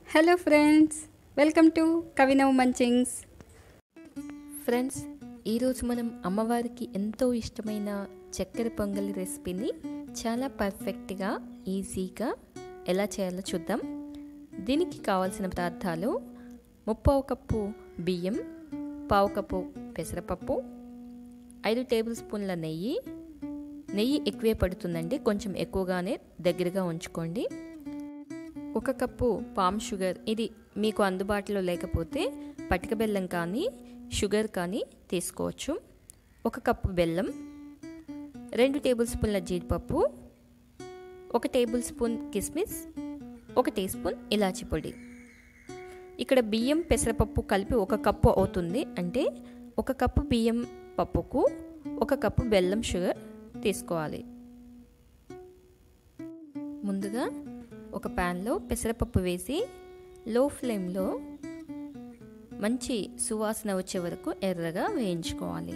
hello friends welcome to Kavinav munchings friends ఈరోజు మనం అమ్మవారికి ఎంతో ఇష్టమైన చక్కెర పొంగలి రెసిపీని చాలా పర్ఫెక్ట్గా ఈజీగా ఎలా చేయాలో చూద్దాం దీనికి కావాల్సిన పదార్థాలు ముప్పావు కప్పు బియ్యం పావు కప్పు పెసరపప్పు ఐదు టేబుల్ స్పూన్ల నెయ్యి నెయ్యి ఎక్కువే పడుతుందండి కొంచెం ఎక్కువగానే దగ్గరగా ఉంచుకోండి ఒక కప్పు పామ్ షుగర్ ఇది మీకు అందుబాటులో లేకపోతే పటిక బెల్లం కానీ షుగర్ కానీ తీసుకోవచ్చు ఒక కప్పు బెల్లం రెండు టేబుల్ స్పూన్ల జీడిపప్పు ఒక టేబుల్ స్పూన్ కిస్మిస్ ఒక టీ స్పూన్ ఇలాచి పొడి ఇక్కడ బియ్యం పెసరపప్పు కలిపి ఒక కప్పు అవుతుంది అంటే ఒక కప్పు బియ్యం పప్పుకు ఒక కప్పు బెల్లం షుగర్ తీసుకోవాలి ముందుగా ఒక ప్యాన్లో పెసరపప్పు వేసి లో ఫ్లేమ్లో మంచి సువాసన వచ్చే వరకు ఎర్రగా వేయించుకోవాలి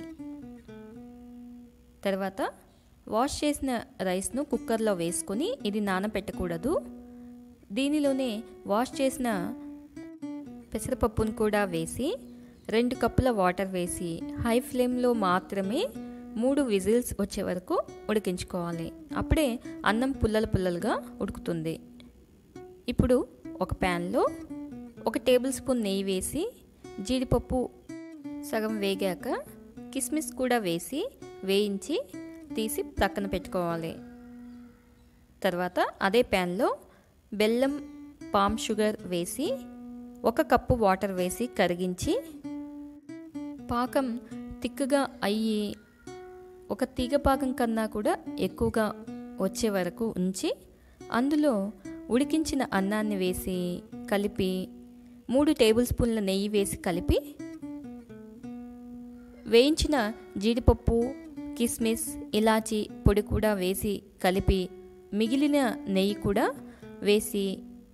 తర్వాత వాష్ చేసిన రైస్ను కుక్కర్లో వేసుకొని ఇది నానబెట్టకూడదు దీనిలోనే వాష్ చేసిన పెసరపప్పును కూడా వేసి రెండు కప్పుల వాటర్ వేసి హై ఫ్లేమ్లో మాత్రమే మూడు విజిల్స్ వచ్చే వరకు ఉడికించుకోవాలి అప్పుడే అన్నం పుల్లలు పుల్లలుగా ఉడుకుతుంది ఇప్పుడు ఒక ప్యాన్లో ఒక టేబుల్ స్పూన్ నెయ్యి వేసి జీడిపప్పు సగం వేగాక కిస్మిస్ కూడా వేసి వేయించి తీసి ప్రక్కన పెట్టుకోవాలి తర్వాత అదే ప్యాన్లో బెల్లం పామ్ షుగర్ వేసి ఒక కప్పు వాటర్ వేసి కరిగించి పాకం తిక్కుగా అయ్యి ఒక తీగ పాకం కన్నా కూడా ఎక్కువగా వచ్చే వరకు ఉంచి అందులో ఉడికించిన అన్నాన్ని వేసి కలిపి మూడు టేబుల్ స్పూన్ల నెయ్యి వేసి కలిపి వేయించిన జీడిపప్పు కిస్మిస్ ఇలాచి పొడి కూడా వేసి కలిపి మిగిలిన నెయ్యి కూడా వేసి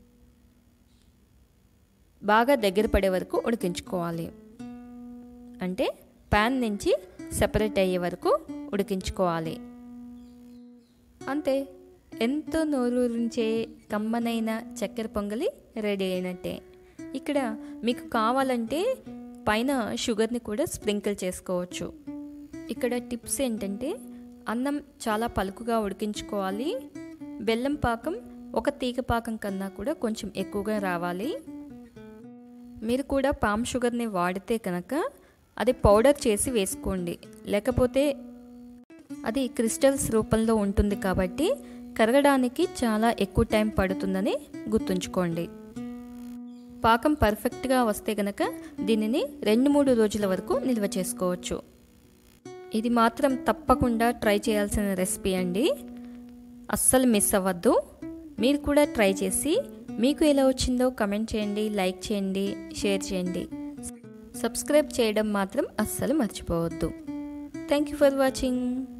బాగా దగ్గర పడే వరకు ఉడికించుకోవాలి అంటే ప్యాన్ నుంచి సెపరేట్ అయ్యే వరకు ఉడికించుకోవాలి అంతే ఎంతో నోరూరించే కమ్మనైన చక్కెర పొంగలి రెడీ అయినట్టే ఇక్కడ మీకు కావాలంటే పైన షుగర్ని కూడా స్ప్రింకిల్ చేసుకోవచ్చు ఇక్కడ టిప్స్ ఏంటంటే అన్నం చాలా పలుకుగా ఉడికించుకోవాలి బెల్లం పాకం ఒక తీగ పాకం కన్నా కూడా కొంచెం ఎక్కువగా రావాలి మీరు కూడా పామ్ షుగర్ని వాడితే కనుక అది పౌడర్ చేసి వేసుకోండి లేకపోతే అది క్రిస్టల్స్ రూపంలో ఉంటుంది కాబట్టి కరగడానికి చాలా ఎక్కువ టైం పడుతుందని గుర్తుంచుకోండి పాకం పర్ఫెక్ట్గా వస్తే కనుక దీనిని రెండు మూడు రోజుల వరకు నిల్వ చేసుకోవచ్చు ఇది మాత్రం తప్పకుండా ట్రై చేయాల్సిన రెసిపీ అండి అస్సలు మిస్ అవ్వద్దు మీరు కూడా ట్రై చేసి మీకు ఎలా వచ్చిందో కమెంట్ చేయండి లైక్ చేయండి షేర్ చేయండి సబ్స్క్రైబ్ చేయడం మాత్రం అస్సలు మర్చిపోవద్దు థ్యాంక్ యూ ఫర్ వాచింగ్